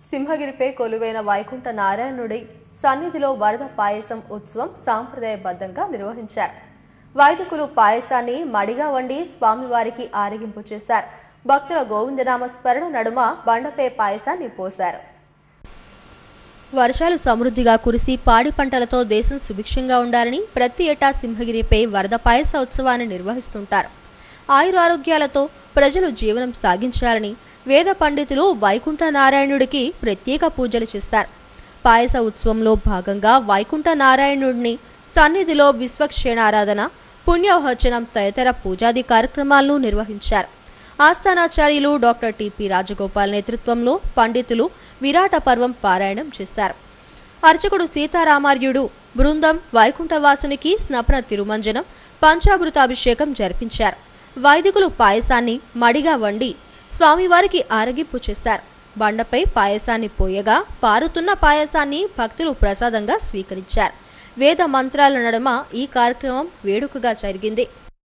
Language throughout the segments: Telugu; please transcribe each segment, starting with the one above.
సింహగిరిపై కొలువైన వైకుంఠ నారాయణుడి సన్నిధిలో వరద పాయసం ఉత్సవం సాంప్రదాయబద్ధంగా నిర్వహించారు వైదికులు పాయసాన్ని మడిగా వండి స్వామివారికి ఆరగింపు చేశారు భక్తుల గోవిందనామ స్మరణ నడుమ బండపై పాయసాన్ని పోశారు వర్షాలు సమృద్ధిగా కురిసి పాడి పంటలతో దేశం సుభిక్షంగా ఉండాలని ప్రతి ఏటా సింహగిరిపై వరద పాయస ఉత్సవాన్ని నిర్వహిస్తుంటారు ఆయురారోగ్యాలతో ప్రజలు జీవనం సాగించాలని వేద పండితులు వైకుంఠ నారాయణుడికి ప్రత్యేక పూజలు చేస్తారు పాయస ఉత్సవంలో భాగంగా వైకుంఠ నారాయణుడిని సన్నిధిలో విశ్వక్షేణారాధన పుణ్యవహచనం తదితర పూజాది కార్యక్రమాలను నిర్వహించారు ఆస్థానాచార్యులు డాక్టర్ టిపి రాజగోపాల్ నేతృత్వంలో పండితులు విరాట పర్వం పారాయణం చేశారు అర్చకుడు సీతారామార్యుడు బృందం వైకుంఠవాసునికి స్నపన తిరుమంజనం పంచామృతాభిషేకం జరిపించారు వైదికులు పాయసాన్ని మడిగా వండి స్వామివారికి ఆరగింపు చేశారు బండపై పాయసాన్ని పోయగా పారుతున్న పాయసాన్ని భక్తులు ప్రసాదంగా స్వీకరించారు వేద మంత్రాల నడుమ ఈ కార్యక్రమం వేడుకగా జరిగింది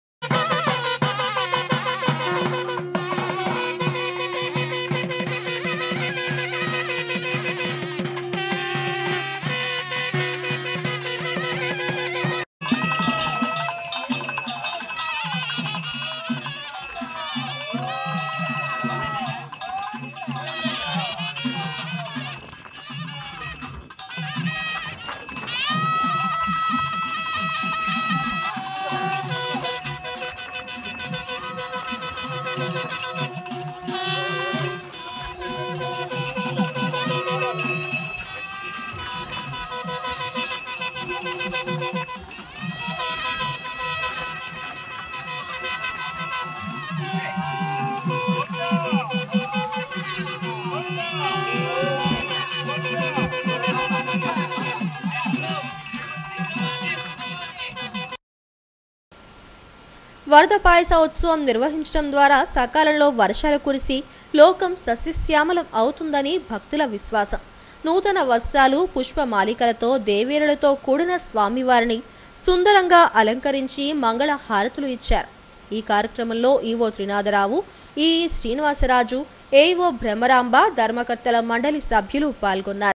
వరద పాయస ఉత్సవం నిర్వహించడం ద్వారా సకాలంలో వర్షాలు కురిసి లోకం సస్యశ్యామలం అవుతుందని భక్తుల విశ్వాసం నూతన వస్త్రాలు పుష్పమాలికలతో దేవేరులతో కూడిన స్వామివారిని సుందరంగా అలంకరించి మంగళ హారతులు ఇచ్చారు ఈ కార్యక్రమంలో ఈవో త్రినాథరావు ఈ శ్రీనివాసరాజు ఏఈఓ బ్రహ్మరాంబ ధర్మకర్తల మండలి సభ్యులు పాల్గొన్నారు